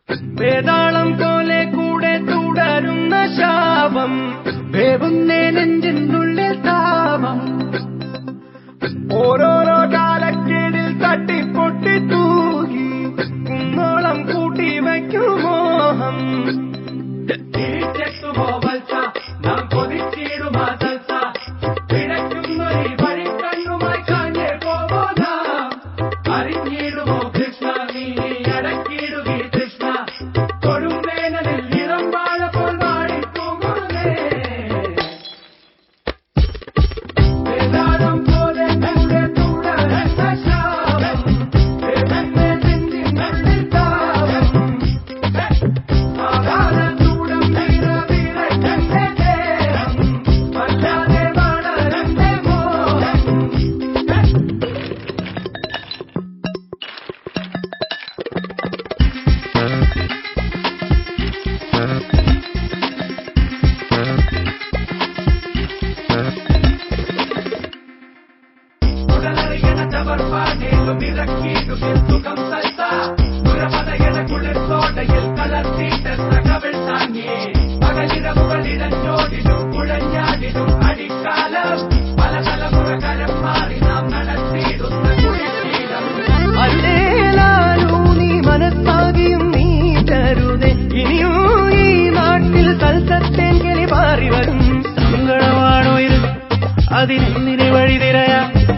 വേതാളം പോലെ കൂടെ തുടരുന്ന ശാപം വേവുന്നേ നെഞ്ചിനുള്ളിൽ താപം ഓരോരോ കാലക്കേടിൽ തട്ടിപ്പൊട്ടി തൂകി കുന്നോളം കൂട്ടി വയ്ക്കും മോഹം തിരിച്ചെത്തുമോ വത്സ നാം കൊതിച്ചിടുമാ തൽസ പിഴയ്ക്കുന്നൊരു വഴി കണ്ണുമായി കാഞ്ഞേ പോവോ നാം അറിഞ്ഞിടുമോ കൃഷ്ണ നീ അടക്കിടുകി കൃഷ്ണ കൊടുമ്പേനലിൽ ഇളം വാഴപ്പോൾ വാടിത്തൂങ്ങുന്നേ വേദാളം പോലെ കൂടെ തുടരുന്ന ശാപം വേദന്നെ നെഞ്ചിനുള്ളിൽ താപം ആകാശത്തൂടം നിറവിറക്കന്റെ നേരം വല്ലാതെ വളരന്റെ മോഹം ഉടലറിയണ ചവർപ്പാടേലും ഇറക്കിയിട്ടും സുഖം സൽസ പുരമതയണ കുളിർത്തോടയിൽ കലർത്തിയിട്ടെത്ര കവിൾ താങ്ങി പകലിരവുകളിടഞ്ഞോടിലും കുഴഞ്ഞാടിലും അടിക്കാലം പല തലമുറ കരം മാറി നാം നടത്തിയിടുന്ന കുഴിശീലം അല്ലേലാലൂ നീ മനസ്സാകിയും നീ തരുതേ ഇനിയും ഈ നാട്ടിൽ തൽസത്തേങ്കലി പാറി വരും സങ്കടമാണോ ഇത് അതിനെന്തിന് വഴി തിരയാ